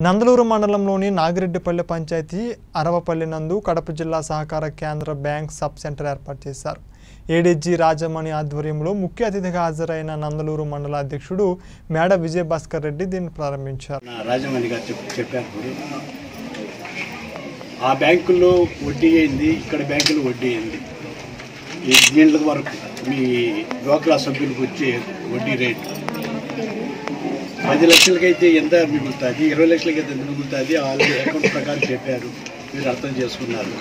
నందలూరు మండలంలోని నాగిరెడ్డిపల్లి పంచాయతీ అరవపల్లి నందు కడప జిల్లా సహకార కేంద్ర బ్యాంక్ సబ్ సెంటర్ ఏర్పాటు చేశారు ఏడీజీ రాజమణి ఆధ్వర్యంలో ముఖ్య అతిథిగా హాజరైన నందలూరు మండల అధ్యక్షుడు మేడ విజయభాస్కర్ రెడ్డి దీన్ని ప్రారంభించారు నా రాజమణి గారు చెప్ చెప్పారు ఇప్పుడు ఆ బ్యాంకుల్లో వడ్డీ అయింది ఇక్కడ బ్యాంకులో వడ్డీ అయింది ఈ దీంట్ల వరకు మీ డ్వాక్రా సభ్యులకు వచ్చే వడ్డీ రేట్ పది లక్షలకైతే ఎంత మిగులుతుంది ఇరవై లక్షలకి ఎంత మిగులుతుంది వాళ్ళ అకౌంట్ ప్రకారం చెప్పారు మీరు అర్థం చేసుకున్నారు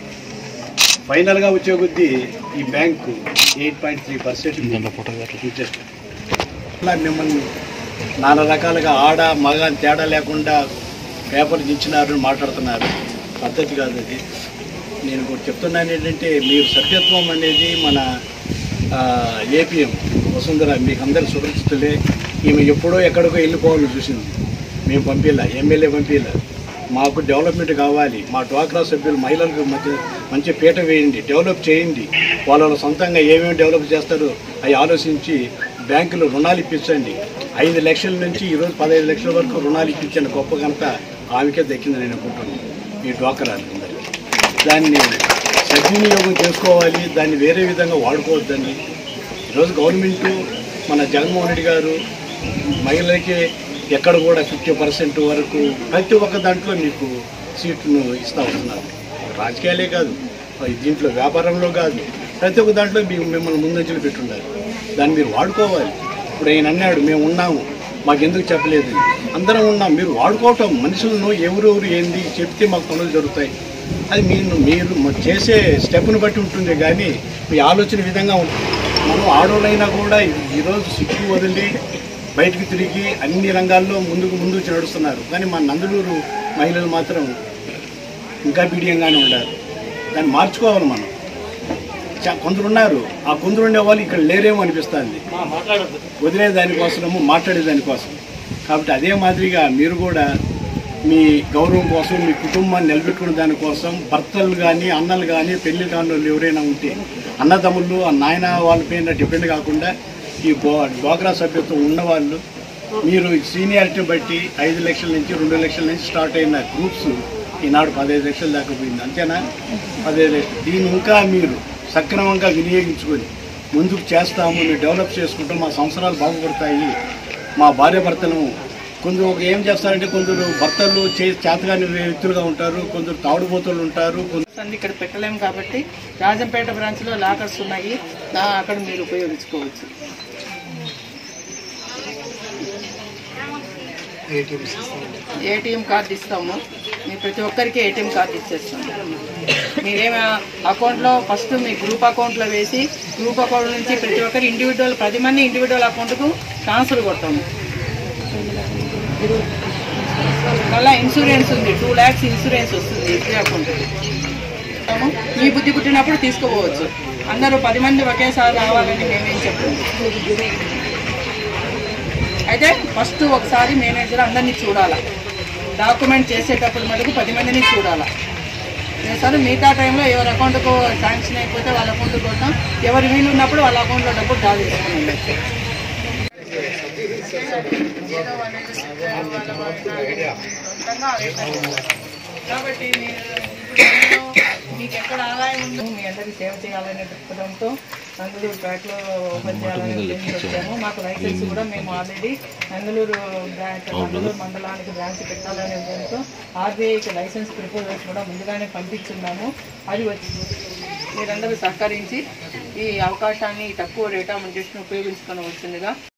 ఫైనల్గా వచ్చే కొద్దీ ఈ bank eight point three percent interest అట్లా మిమ్మల్ని నానా రకాలుగా ఆడ మగ అని తేడా లేకుండా పేపర్ ఇచ్చినారు అని మాట్లాడుతున్నారు పద్ధతి కాదు అది నేను ఒకటి చెప్తున్నాను ఏంటంటే మీరు సభ్యత్వం అనేది మన ఏపీఎం వసుంధర మీకు అందరు సురక్షితులే ఈమె ఎప్పుడో ఎక్కడికో వెళ్ళిపోవాలని చూసింది మేము పంపిలా ఎమ్మెల్యే పంపిలా మాకు డెవలప్మెంట్ కావాలి మా డ్వాక్రా సభ్యులు మహిళలకు మధ్య మంచి పీట వేయండి డెవలప్ చేయండి వాళ్ళ వాళ్ళ సొంతంగా ఏమేమి డెవలప్ చేస్తారో అవి ఆలోచించి బ్యాంకులు రుణాలు ఇప్పించండి ఐదు లక్షల నుంచి ఈరోజు పదహైదు లక్షల వరకు రుణాలు ఇప్పించిన గొప్ప ఘనత ఆమెకే దక్కింది నేను అనుకుంటున్నాను ఈ డ్వాక్రా అందరికీ దాన్ని సద్వినియోగం చేసుకోవాలి దాన్ని వేరే విధంగా వాడుకోవద్దని ఈరోజు గవర్నమెంట్ మన జగన్మోహన్ రెడ్డి గారు మహిళలకి ఎక్కడ కూడా ఫిఫ్టీ పర్సెంట్ వరకు ప్రతి ఒక్క దాంట్లో మీకు సీటును ఇస్తూ వస్తున్నారు రాజకీయాలే కాదు దీంట్లో వ్యాపారంలో కాదు ప్రతి ఒక్క దాంట్లో మీ మిమ్మల్ని ముందంజలు పెట్టున్నారు దాన్ని మీరు వాడుకోవాలి ఇప్పుడు ఆయన అన్నాడు మేము ఉన్నాము మాకెందుకు చెప్పలేదు అందరం ఉన్నాం మీరు వాడుకోవటం మనుషులను ఎవరెవరు ఏంది చెప్తే మాకు పనులు జరుగుతాయి అది మీరు మీరు మ- చేసే స్టెప్ను బట్టి ఉంటుంది కానీ మీ ఆలోచన విధంగా ఉంటుంది మనం ఆడవాళ్ళైనా కూడా ఈరోజు సిగ్గు వదిలి బయటకు తిరిగి అన్ని రంగాల్లో ముందుకు ముందుకు నడుస్తున్నారు కానీ మా నందలూరు మహిళలు మాత్రం ఇంకా పీడియంగానే ఉండారు దాన్ని మార్చుకోవాలి మనం చా- కొందరు ఉన్నారు ఆ కొందరు ఉండే వాళ్ళు ఇక్కడ లేరేమో అనిపిస్తుంది వదిలే దానికోసము మాట్లాడే దానికోసం కాబట్టి అదే మాదిరిగా మీరు కూడా మీ గౌరవం కోసం మీ కుటుంబాన్ని నిలబెట్టుకునే దానికోసం భర్తలు కానీ అన్నలు కానీ పెళ్లి కాని వాళ్ళు ఎవరైనా ఉంటే అన్నదమ్ముళ్ళు ఆ నాయన వాళ్ళ పైన డిపెండ్ కాకుండా ఈ బో డోగ్రా సభ్యత్వం ఉన్నవాళ్ళు మీరు సీనియారిటీ బట్టి ఐదు లక్షల నుంచి రెండు లక్షల నుంచి స్టార్ట్ అయిన గ్రూప్స్ ఈనాడు పదహైదు లక్షల దాకా పోయింది అంతేనా పదహైదు లక్షలు దీన్ని ఇంకా మీరు సక్రమంగా వినియోగించుకొని ముందుకు చేస్తాము మేము డెవలప్ చేసుకుంటాం మా సంవత్సరాలు బాగుపడతాయి మా భార్య భర్తలు కొందరు ఒక ఏం చేస్తారంటే కొందరు భర్తలు చే చేతగాని వ్యక్తులుగా ఉంటారు కొందరు తాగుడుబోతులు ఉంటారు కొందరు సంది ఇక్కడ పెట్టలేము కాబట్టి రాజంపేట బ్రాంచ్లో లాకర్స్ ఉన్నాయి దా- అక్కడ మీరు ఉపయోగించుకోవచ్చు ఏటీఎం కార్డు ఇస్తాము మీరు ప్రతి ఒక్కరికి ఏటీఎం కార్డు ఇచ్చేస్తాము మీరేమో అకౌంట్లో ఫస్ట్ మీ గ్రూప్ అకౌంట్లో వేసి గ్రూప్ అకౌంట్ నుంచి ప్రతి ఒక్కరి ఇండివిజువల్ పది మంది ఇండివిజువల్ అకౌంట్కు ట్రాన్స్ఫర్ కొడతాము మళ్ళీ ఇన్సూరెన్స్ ఉంది టూ ల్యాక్స్ ఇన్సూరెన్స్ వస్తుంది ఎస్బీ అకౌంట్ మీ బుద్ధి పుట్టినప్పుడు తీసుకోపోవచ్చు అందరూ పది మంది ఒకేసారి రావాలని మేమేం చెప్పండి అయితే ఫస్ట్ ఒకసారి మేనేజర్ అందరినీ చూడాలా డాక్యుమెంట్ చేసేటప్పుడు మటుకు పది మందిని చూడాలా సరే మిగతా టైంలో ఎవరి అకౌంట్కు శాంక్షన్ అయిపోతే వాళ్ళ అకౌంట్కి కొడతాం ఎవరి వీలు ఉన్నప్పుడు వాళ్ళ అకౌంట్లో డబ్బులు డ్రా చేసుకున్నాం కాబట్టి మీరు ఇప్పుడు మీకు ఎక్కడ ఆదాయం ఉందో మీ అందరికీ సేవ చేయాలనే దృక్పథంతో నందలూరు బ్యాంక్లో ఓపెన్ చేయాలని ఉద్దేశించాము మాకు లైసెన్స్ కూడా మేము ఆల్రెడీ నందలూరు బ్యాంక్ నందలూరు మండలానికి బ్రాంచ్ పెట్టాలనే ఉద్దేశంతో ఆర్బీఐకి లైసెన్స్ ప్రపోజల్స్ కూడా ముందుగానే పంపించున్నాము అది వచ్చి మీరందరూ సహకరించి ఈ అవకాశాన్ని తక్కువ రేటా మన ఉపయోగించుకొని వచ్చిందిగా